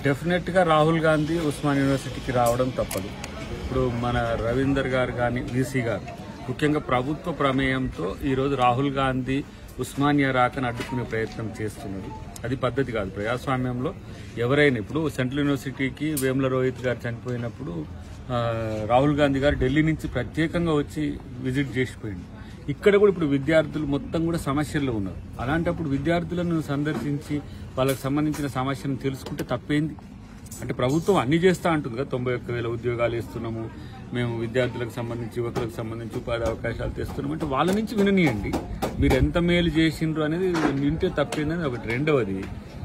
డెఫినెట్గా రాహుల్ గాంధీ ఉస్మాన్ యూనివర్సిటీకి రావడం తప్పదు ఇప్పుడు మన రవీందర్ గారు కానీ వీసీ గారు ముఖ్యంగా ప్రభుత్వ ప్రమేయంతో ఈరోజు రాహుల్ గాంధీ ఉస్మానియా రాకని అడ్డుకునే ప్రయత్నం చేస్తున్నారు అది పద్ధతి కాదు ప్రజాస్వామ్యంలో ఎవరైనా ఇప్పుడు సెంట్రల్ యూనివర్సిటీకి వేముల రోహిత్ గారు చనిపోయినప్పుడు ఆ, రాహుల్ గాంధీ గారు ఢిల్లీ నుంచి ప్రత్యేకంగా వచ్చి విజిట్ చేసిపోయింది ఇక్కడ కూడా ఇప్పుడు విద్యార్థులు మొత్తం కూడా సమస్యల్లో ఉన్నారు అలాంటప్పుడు విద్యార్థులను సందర్శించి వాళ్ళకి సంబంధించిన సమస్యను తెలుసుకుంటే తప్పేంది అంటే ప్రభుత్వం అన్ని చేస్తా అంటుంది కదా తొంభై ఒక్క వేల ఉద్యోగాలు ఇస్తున్నాము మేము విద్యార్థులకు సంబంధించి యువకులకు సంబంధించి ఉపాధి అవకాశాలు తెస్తున్నాం అంటే వాళ్ళ నుంచి విననీయండి మీరు ఎంత మేలు చేసిండ్రు అనేది వింటే తప్పేందని ఒకటి రెండవది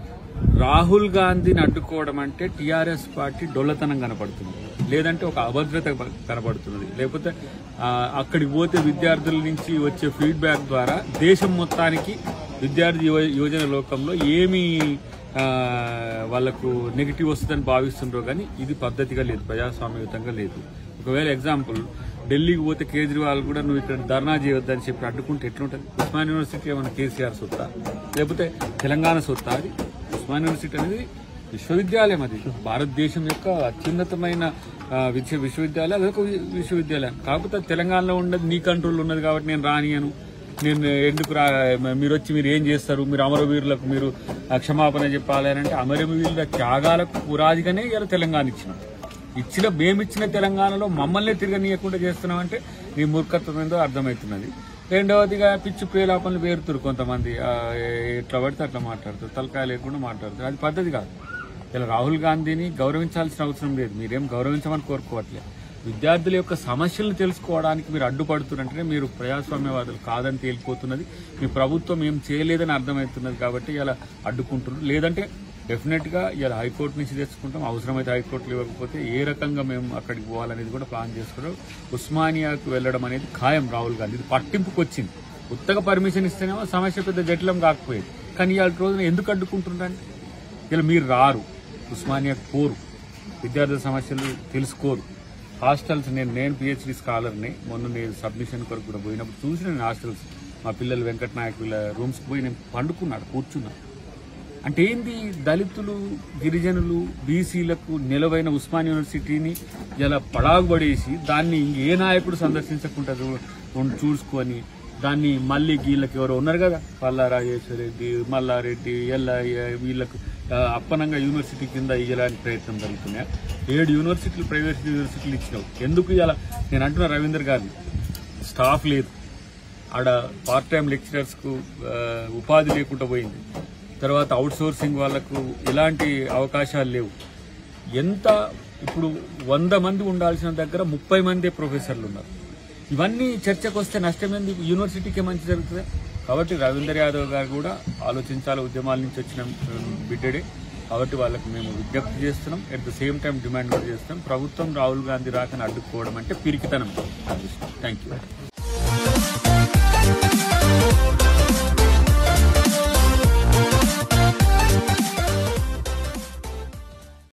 రాహుల్ గాంధీని అడ్డుకోవడం అంటే టీఆర్ఎస్ పార్టీ డొల్లతనం కనపడుతుంది లేదంటే ఒక అభద్రత కనపడుతున్నది లేకపోతే ఆ, అక్కడికి పోతే విద్యార్థుల నుంచి వచ్చే ఫీడ్బ్యాక్ ద్వారా దేశం మొత్తానికి విద్యార్థి యువ- యువజన లోకంలో ఏమి ఆ, వాళ్ళకు నెగిటివ్ వస్తుందని భావిస్తుండ్రో కానీ ఇది పద్ధతిగా లేదు ప్రజాస్వామ్యయుతంగా లేదు ఒకవేళ ఎగ్జాంపుల్ ఢిల్లీకి పోతే కేజ్రీవాల్ కూడా నువ్వు ఇక్కడ ధర్నా చేయొద్దని చెప్పి అడ్డుకుంటే ఎట్లుంటుంది ఉస్మాన్ యూనివర్సిటీ ఏమైనా కేసీఆర్ సొత్తా లేకపోతే తెలంగాణ సొత్తా అది ఉస్మాన్ యూనివర్సిటీ అనేది విశ్వవిద్యాలయం అది భారతదేశం యొక్క అత్యున్నతమైన ఆ, విశ్వ విశ్వవిద్యాలయం అదొక వి- విశ్వవిద్యాలయం కాకపోతే తెలంగాణలో ఉన్నది నీ కంట్రోల్ ఉన్నది కాబట్టి నేను రానియను నేను ఎందుకు రా మీరు వచ్చి మీరు ఏం చేస్తారు మీరు అమరవీరులకు మీరు ఆ, క్షమాపణ చెప్పాలి అని అంటే అమరవీరుల త్యాగాలకు పురాదిగానే ఇలా తెలంగాణ ఇచ్చినాం ఇచ్చిన మేమిచ్చిన తెలంగాణలో మమ్మల్ని తిరగనీయకుండా చేస్తున్నామంటే నీ మూర్ఖత్వం ఏందో అర్థమవుతున్నది రెండవదిగా పిచ్చి ప్రేలాపనలు వేరుతురు కొంతమంది ఆ, ఎట్లా పడితే అట్లా మాట్లాడుతారు తలకాయ లేకుండా మాట్లాడుతారు అది పద్ధతి కాదు ఇలా రాహుల్ గాంధీని గౌరవించాల్సిన అవసరం లేదు మీరేం గౌరవించమని కోరుకోవట్లేదు విద్యార్థుల యొక్క సమస్యలను తెలుసుకోవడానికి మీరు అడ్డుపడుతున్నారంటే మీరు ప్రజాస్వామ్యవాదులు కాదని తేలిపోతున్నది మీ ప్రభుత్వం ఏం చేయలేదని అర్థమవుతున్నది కాబట్టి ఇలా అడ్డుకుంటున్నారు లేదంటే డెఫినెట్ గా ఇలా హైకోర్టు నుంచి తెచ్చుకుంటాం అవసరమైతే హైకోర్టులు ఇవ్వకపోతే ఏ రకంగా మేము అక్కడికి పోవాలనేది కూడా ప్లాన్ చేసుకున్నాం ఉస్మానియాకు వెళ్ళడం అనేది ఖాయం రాహుల్ గాంధీ ఇది పట్టింపుకు వచ్చింది ఉత్తగా పర్మిషన్ ఇస్తేనేమో సమస్య పెద్ద జటిలం కాకపోయేది కానీ ఇవాళ రోజున ఎందుకు అడ్డుకుంటున్నారంటే ఇలా మీరు రారు ఉస్మానియాకు పోరు విద్యార్థుల సమస్యలు తెలుసుకోరు హాస్టల్స్ నేను నేను పిహెచ్డి స్కాలర్ని మొన్న నేను సబ్మిషన్ కొరకు కూడా పోయినప్పుడు చూసిన నేను హాస్టల్స్ మా పిల్లలు వెంకట నాయక్ వీళ్ళ రూమ్స్కి పోయి నేను పండుకున్నాడు కూర్చున్నాను అంటే ఏంది దళితులు గిరిజనులు బీసీలకు నిలవైన ఉస్మాన్ యూనివర్సిటీని ఇలా పడాగుబడేసి దాన్ని ఏ నాయకుడు సందర్శించకుండా చూ- ఉం- చూసుకొని దాన్ని మళ్ళీ వీళ్ళకి ఎవరో ఉన్నారు కదా పల్లా రాజేశ్వర రెడ్డి మల్లారెడ్డి ఎల్లయ్య వీళ్ళకు ఆ, అప్పనంగా యూనివర్సిటీ కింద ఇయ్యడానికి ప్రయత్నం జరుగుతున్నాయి ఏడు యూనివర్సిటీలు ప్రైవేట్ యూనివర్సిటీలు ఇచ్చినావు ఎందుకు ఇలా నేను అంటున్నా రవీందర్ గారిని స్టాఫ్ లేదు ఆడ పార్ట్ టైం లెక్చరర్స్ కు ఆ, ఉపాధి లేకుండా పోయింది తర్వాత అవుట్ సోర్సింగ్ వాళ్ళకు ఎలాంటి అవకాశాలు లేవు ఎంత ఇప్పుడు వంద మంది ఉండాల్సిన దగ్గర ముప్పై మంది ప్రొఫెసర్లు ఉన్నారు ఇవన్నీ చర్చకు వస్తే నష్టమైంది యూనివర్సిటీకి మంచి జరుగుతుంది కాబట్టి రవీందర్ యాదవ్ గారు కూడా ఆలోచించాలి ఉద్యమాల నుంచి వచ్చిన ఉమ్, బిడ్డడే కాబట్టి వాళ్ళకి మేము విజ్ఞప్తి చేస్తున్నాం at the same time demand కూడా చేస్తున్నాం ప్రభుత్వం రాహుల్ గాంధీ రాకని అడ్డుకోవడం అంటే పిరికితనం థ్యాంక్ యూ